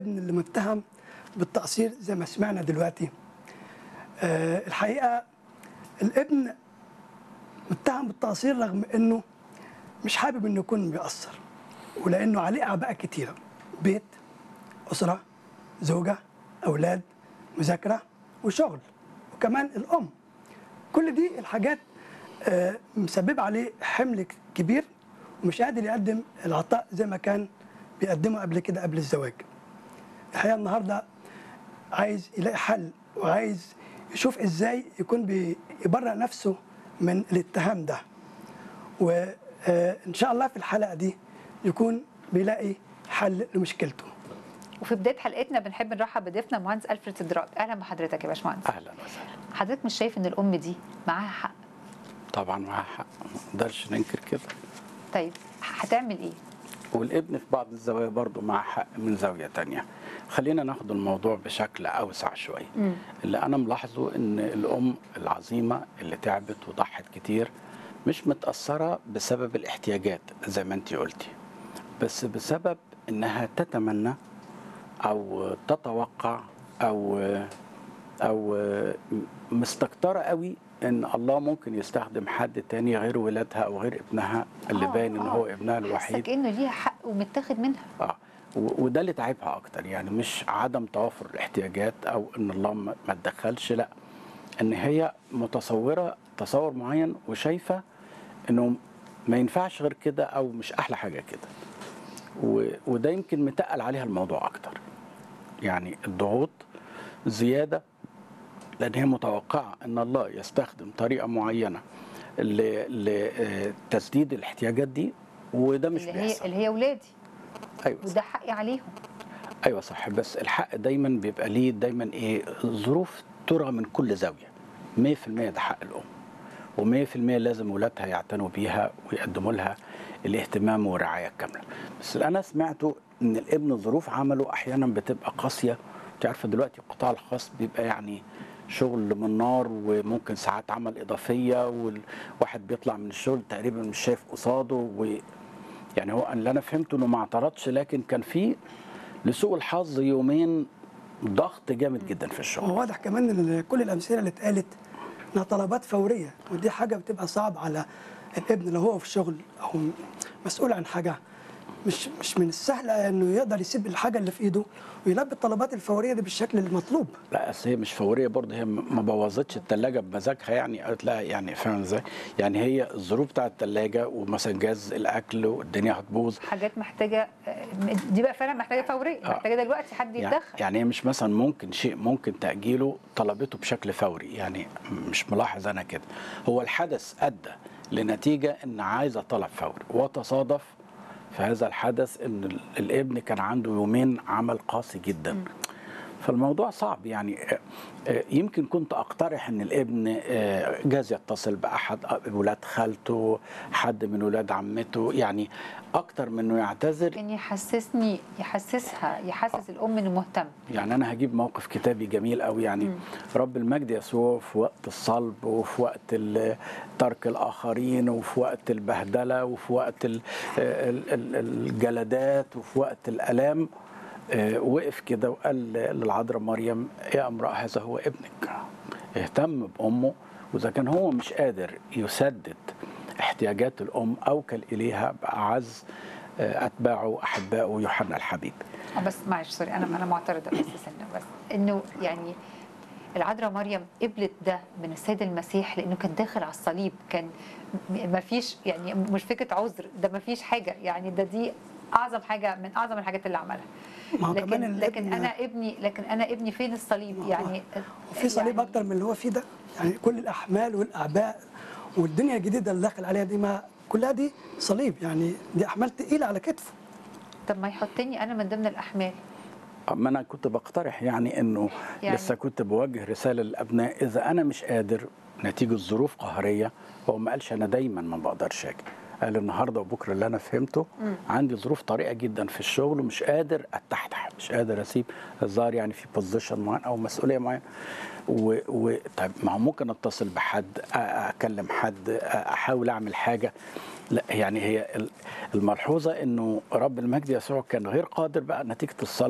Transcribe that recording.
الابن اللي متهم بالتقصير زي ما سمعنا دلوقتي آه، الحقيقه الابن متهم بالتقصير رغم انه مش حابب انه يكون بيقصر ولانه عليه اعباء كتيره بيت اسره زوجه اولاد مذاكره وشغل وكمان الام كل دي الحاجات آه، مسببه عليه حمل كبير ومش قادر يقدم العطاء زي ما كان بيقدمه قبل كده قبل الزواج الحقيقه النهارده عايز يلاقي حل وعايز يشوف ازاي يكون بيبرأ نفسه من الاتهام ده وان شاء الله في الحلقه دي يكون بيلاقي حل لمشكلته وفي بدايه حلقتنا بنحب نرحب بضيفنا المهندس الفريد سدراك اهلا بحضرتك يا باشمهندس اهلا وسهلا حضرتك مش شايف ان الام دي معاها حق طبعا معاها حق ما نقدرش ننكر كده طيب هتعمل ايه والابن في بعض الزوايا برضه معاه حق من زاويه تانية خلينا ناخد الموضوع بشكل اوسع شويه مم. اللي انا ملاحظه ان الام العظيمه اللي تعبت وضحت كتير مش متاثره بسبب الاحتياجات زي ما انت قلتي بس بسبب انها تتمنى او تتوقع او او مستكتره قوي ان الله ممكن يستخدم حد تاني غير ولادها او غير ابنها اللي آه، باين ان آه. هو ابنها حاسه الوحيد كانه ليها حق ومتاخد منها اه و- وده اللي تعبها اكتر يعني مش عدم توافر الاحتياجات او ان الله ما ما اتدخلش لا ان هي متصوره تصور معين وشايفه انه ما ينفعش غير كده او مش احلى حاجه كده و- وده يمكن متقل عليها الموضوع اكتر يعني الضغوط زياده لان هي متوقعه ان الله يستخدم طريقه معينه ل- لتسديد الاحتياجات دي وده مش اللي هي بيحصل اللي هي ولادي ايوه وده حقي عليهم ايوه صح بس الحق دايما بيبقى ليه دايما ايه ظروف ترى من كل زاويه 100% ده حق الام و100% لازم ولادها يعتنوا بيها ويقدموا لها الاهتمام والرعايه الكامله بس اللي انا سمعته ان الابن ظروف عمله احيانا بتبقى قاسيه انت عارفه دلوقتي القطاع الخاص بيبقى يعني شغل من نار وممكن ساعات عمل اضافيه والواحد بيطلع من الشغل تقريبا مش شايف قصاده و يعني هو اللي انا فهمته انه ما اعترضش لكن كان في لسوء الحظ يومين ضغط جامد جدا في الشغل وواضح كمان ان كل الامثله اللي اتقالت انها طلبات فوريه ودي حاجه بتبقى صعب على الابن لو هو في شغل او مسؤول عن حاجه مش مش من السهل انه يقدر يسيب الحاجه اللي في ايده ويلبي الطلبات الفوريه دي بالشكل المطلوب لا اصل هي مش فوريه برضه هي ما بوظتش الثلاجه بمزاجها يعني قالت لها يعني فاهم ازاي؟ يعني هي الظروف بتاع الثلاجه ومثلا جاز الاكل والدنيا هتبوظ حاجات محتاجه آه، دي بقى فعلا محتاجه فوريه آه. محتاجه دلوقتي حد يعني, يتدخل يعني هي مش مثلا ممكن شيء ممكن تاجيله طلبته بشكل فوري يعني مش ملاحظ انا كده هو الحدث ادى لنتيجه ان عايزه طلب فوري وتصادف في هذا الحدث ان ال- الابن كان عنده يومين عمل قاسي جدا فالموضوع صعب يعني آه، آه، يمكن كنت اقترح ان الابن آه، جاز يتصل باحد ولاد خالته حد من ولاد عمته يعني اكتر من انه يعتذر كان يحسسني يحسسها يحسس الام انه مهتم يعني انا هجيب موقف كتابي جميل قوي يعني رب المجد يسوع في وقت الصلب وفي وقت ال- ترك الاخرين وفي وقت البهدله وفي وقت ال- ال- ال- الجلدات وفي وقت الالام آه، وقف كده وقال للعذراء مريم يا امراه هذا هو ابنك اهتم بامه واذا كان هو مش قادر يسدد احتياجات الام اوكل اليها باعز آه، اتباعه احبائه يوحنا الحبيب آه، بس معلش سوري انا انا معترضه بس سنه بس انه يعني العذراء مريم قبلت ده من السيد المسيح لانه كان داخل على الصليب كان ما فيش يعني مش فكره عذر ده ما فيش حاجه يعني ده دي اعظم حاجه من اعظم الحاجات اللي عملها ما هو كمان لكن لكن الابن- انا ابني لكن انا ابني فين الصليب ما هو- يعني وفي صليب يعني اكتر من اللي هو فيه ده يعني كل الاحمال والاعباء والدنيا الجديده اللي داخل عليها دي ما كلها دي صليب يعني دي احمال تقيله على كتفه طب ما يحطني انا من ضمن الاحمال ما انا كنت بقترح يعني انه يعني- يعني لسه كنت بوجه رساله للابناء اذا انا مش قادر نتيجه ظروف قهريه هو ما قالش انا دايما ما بقدرش اجي قال النهارده وبكره اللي انا فهمته عندي ظروف طريقه جدا في الشغل ومش قادر اتحتح مش قادر اسيب الظاهر يعني في بوزيشن معين او مسؤوليه معينه و... و... طيب ما هو ممكن اتصل بحد أ- اكلم حد أ- احاول اعمل حاجه لا يعني هي ال- الملحوظه انه رب المجد يسوع كان غير قادر بقى نتيجه الصلاه